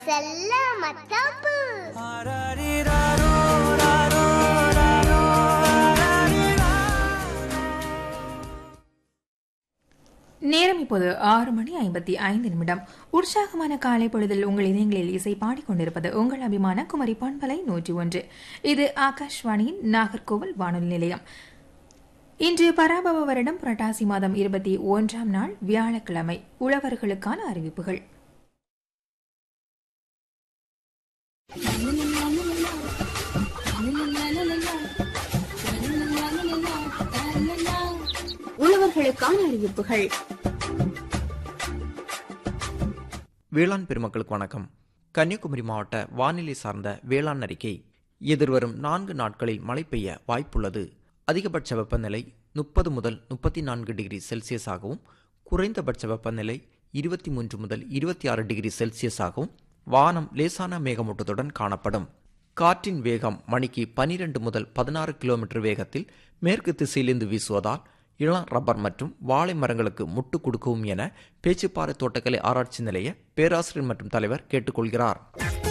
செல்ல மத்தாப்பு நேரம் இப்போது ஆறு மணி ஐம்பத்தி ஐந்து நிமிடம் உற்சாகமான காலை பொழுதில் உங்கள் இதயங்களில் இசை பாடிக்கொண்டிருப்பது உங்கள் அபிமான குமரி பண்பலை நூற்றி ஒன்று இது ஆகாஷ்வாணியின் நாகர்கோவில் வானொலி நிலையம் இன்று பராபவ வருடம் புரட்டாசி மாதம் இருபத்தி ஒன்றாம் நாள் வியாழக்கிழமை உழவர்களுக்கான அறிவிப்புகள் உழவர்களுக்கான அறிவிப்புகள் வேளாண் பெருமக்களுக்கு வணக்கம் கன்னியாகுமரி மாவட்ட வானிலை சார்ந்த வேளாண் அறிக்கை எதிர்வரும் நான்கு நாட்களில் மழை பெய்ய வாய்ப்புள்ளது அதிகபட்ச வெப்பநிலை முப்பது முதல் முப்பத்தி நான்கு டிகிரி செல்சியஸாகவும் குறைந்தபட்ச வெப்பநிலை இருபத்தி மூன்று முதல் இருபத்தி ஆறு டிகிரி செல்சியஸாகவும் வானம் லேசான மேகமூட்டத்துடன் காணப்படும் காற்றின் வேகம் மணிக்கு பனிரெண்டு முதல் பதினாறு கிலோமீட்டர் வேகத்தில் மேற்கு திசையிலிருந்து வீசுவதால் இளம் ரப்பர் மற்றும் வாழை மரங்களுக்கு முட்டு கொடுக்கவும் என பேச்சுப்பாறை தோட்டக்கலை ஆராய்ச்சி நிலைய பேராசிரியர் மற்றும் தலைவர் கேட்டுக்கொள்கிறார்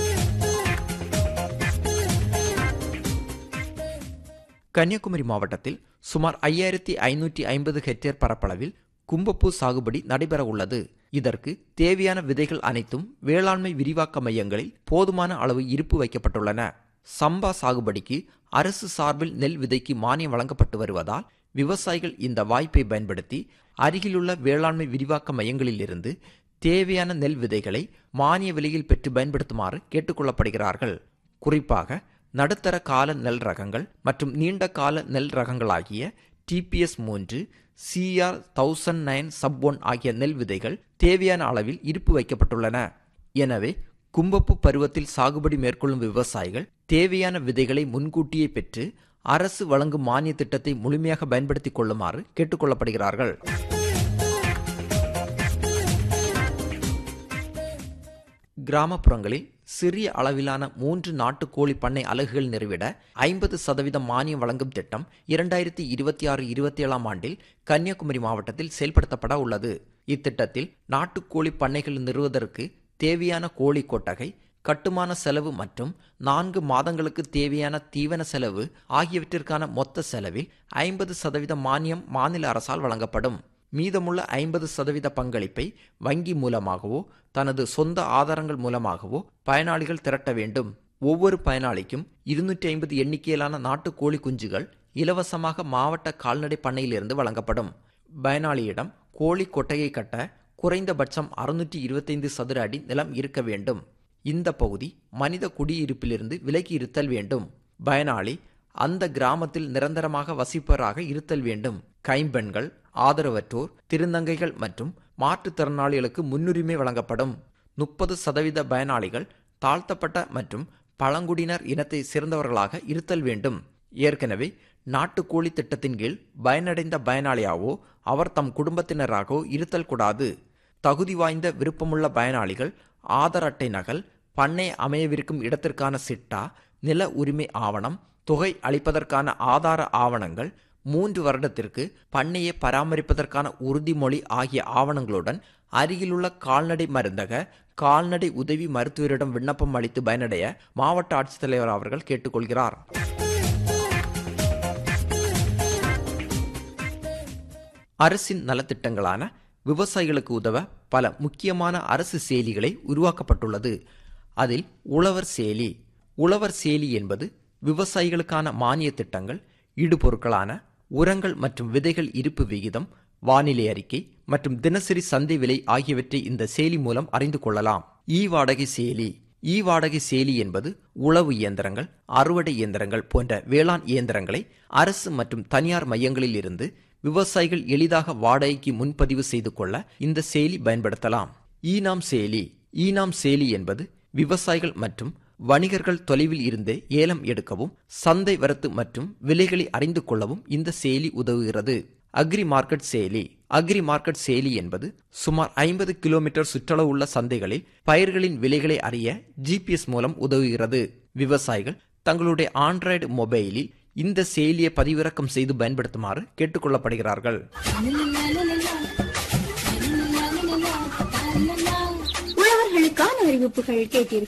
கன்னியாகுமரி மாவட்டத்தில் சுமார் ஐயாயிரத்தி ஐநூற்றி ஐம்பது ஹெக்டேர் பரப்பளவில் கும்பப்பூ சாகுபடி நடைபெற உள்ளது இதற்கு தேவையான விதைகள் அனைத்தும் வேளாண்மை விரிவாக்க மையங்களில் போதுமான அளவு இருப்பு வைக்கப்பட்டுள்ளன சம்பா சாகுபடிக்கு அரசு சார்பில் நெல் விதைக்கு மானியம் வழங்கப்பட்டு வருவதால் விவசாயிகள் இந்த வாய்ப்பை பயன்படுத்தி அருகிலுள்ள வேளாண்மை விரிவாக்க மையங்களிலிருந்து தேவையான நெல் விதைகளை மானிய விலையில் பெற்று பயன்படுத்துமாறு கேட்டுக்கொள்ளப்படுகிறார்கள் குறிப்பாக நடுத்தர கால நெல் ரகங்கள் மற்றும் நீண்ட கால நெல் ரகங்களாகிய டிபிஎஸ் மூன்று CR thousand nine sub one ஆகிய நெல் விதைகள் தேவையான அளவில் இருப்பு வைக்கப்பட்டுள்ளன எனவே கும்பப்பு பருவத்தில் சாகுபடி மேற்கொள்ளும் விவசாயிகள் தேவையான விதைகளை முன்கூட்டியே பெற்று அரசு வழங்கும் மானிய திட்டத்தை முழுமையாக பயன்படுத்திக் கொள்ளுமாறு கேட்டுக்கொள்ளப்படுகிறார்கள் கிராமப்புறங்களில் சிறிய அளவிலான மூன்று நாட்டுக்கோழி பண்ணை அலகுகள் நிறுவிட ஐம்பது சதவீதம் மானியம் வழங்கும் திட்டம் இரண்டாயிரத்தி இருபத்தி ஆறு இருபத்தி ஏழாம் ஆண்டில் கன்னியாகுமரி மாவட்டத்தில் செயல்படுத்தப்பட உள்ளது இத்திட்டத்தில் நாட்டுக்கோழி பண்ணைகள் நிறுவுவதற்கு தேவையான கோழி கொட்டகை கட்டுமான செலவு மற்றும் நான்கு மாதங்களுக்கு தேவையான தீவன செலவு ஆகியவற்றிற்கான மொத்த செலவில் ஐம்பது சதவீத மானியம் மாநில அரசால் வழங்கப்படும் மீதமுள்ள ஐம்பது சதவீத பங்களிப்பை வங்கி மூலமாகவோ தனது சொந்த ஆதாரங்கள் மூலமாகவோ பயனாளிகள் திரட்ட வேண்டும் ஒவ்வொரு பயனாளிக்கும் இருநூற்றி ஐம்பது எண்ணிக்கையிலான நாட்டு கோழி குஞ்சுகள் இலவசமாக மாவட்ட கால்நடை பண்ணையிலிருந்து வழங்கப்படும் பயனாளியிடம் கோழி கொட்டையை கட்ட குறைந்தபட்சம் அறுநூற்றி இருபத்தைந்து சதுர அடி நிலம் இருக்க வேண்டும் இந்த பகுதி மனித குடியிருப்பிலிருந்து விலகி இருத்தல் வேண்டும் பயனாளி அந்த கிராமத்தில் நிரந்தரமாக வசிப்பவராக இருத்தல் வேண்டும் கைம்பெண்கள் ஆதரவற்றோர் திருநங்கைகள் மற்றும் மாற்றுத்திறனாளிகளுக்கு முன்னுரிமை வழங்கப்படும் முப்பது சதவீத பயனாளிகள் தாழ்த்தப்பட்ட மற்றும் பழங்குடியினர் இனத்தை சேர்ந்தவர்களாக இருத்தல் வேண்டும் ஏற்கனவே நாட்டுக்கோழி திட்டத்தின் கீழ் பயனடைந்த பயனாளியாவோ அவர் தம் குடும்பத்தினராகவோ இருத்தல் கூடாது தகுதி வாய்ந்த விருப்பமுள்ள பயனாளிகள் ஆதார் அட்டை நகல் பண்ணை அமையவிருக்கும் இடத்திற்கான சிட்டா நில உரிமை ஆவணம் தொகை அளிப்பதற்கான ஆதார ஆவணங்கள் மூன்று வருடத்திற்கு பண்ணையை பராமரிப்பதற்கான உறுதிமொழி ஆகிய ஆவணங்களுடன் அருகிலுள்ள கால்நடை மருந்தக கால்நடை உதவி மருத்துவரிடம் விண்ணப்பம் அளித்து பயனடைய மாவட்ட ஆட்சித்தலைவர் அவர்கள் கேட்டுக்கொள்கிறார் அரசின் நலத்திட்டங்களான விவசாயிகளுக்கு உதவ பல முக்கியமான அரசு செயலிகளை உருவாக்கப்பட்டுள்ளது அதில் உழவர் செயலி உழவர் செயலி என்பது விவசாயிகளுக்கான மானிய திட்டங்கள் இடுபொருட்களான உரங்கள் மற்றும் விதைகள் இருப்பு விகிதம் வானிலை அறிக்கை மற்றும் தினசரி சந்தை விலை ஆகியவற்றை இந்த செயலி மூலம் அறிந்து கொள்ளலாம் இ வாடகை செயலி இ வாடகை செயலி என்பது உழவு இயந்திரங்கள் அறுவடை இயந்திரங்கள் போன்ற வேளாண் இயந்திரங்களை அரசு மற்றும் தனியார் மையங்களில் இருந்து விவசாயிகள் எளிதாக வாடகைக்கு முன்பதிவு செய்து கொள்ள இந்த செயலி பயன்படுத்தலாம் ஈனாம் செயலி ஈனாம் செயலி என்பது விவசாயிகள் மற்றும் வணிகர்கள் தொலைவில் இருந்து ஏலம் எடுக்கவும் சந்தை வரத்து மற்றும் விலைகளை அறிந்து கொள்ளவும் இந்த செயலி உதவுகிறது அக்ரி மார்க்கெட் செயலி அக்ரி மார்க்கெட் செயலி என்பது சுமார் ஐம்பது கிலோமீட்டர் சுற்றளவுள்ள சந்தைகளில் பயிர்களின் விலைகளை அறிய ஜிபிஎஸ் மூலம் உதவுகிறது விவசாயிகள் தங்களுடைய ஆண்ட்ராய்டு மொபைலில் இந்த செயலியை பதிவிறக்கம் செய்து பயன்படுத்துமாறு கேட்டுக்கொள்ளப்படுகிறார்கள் உழவர்களுக்கான அறிவிப்புகள் கேட்டீர்கள்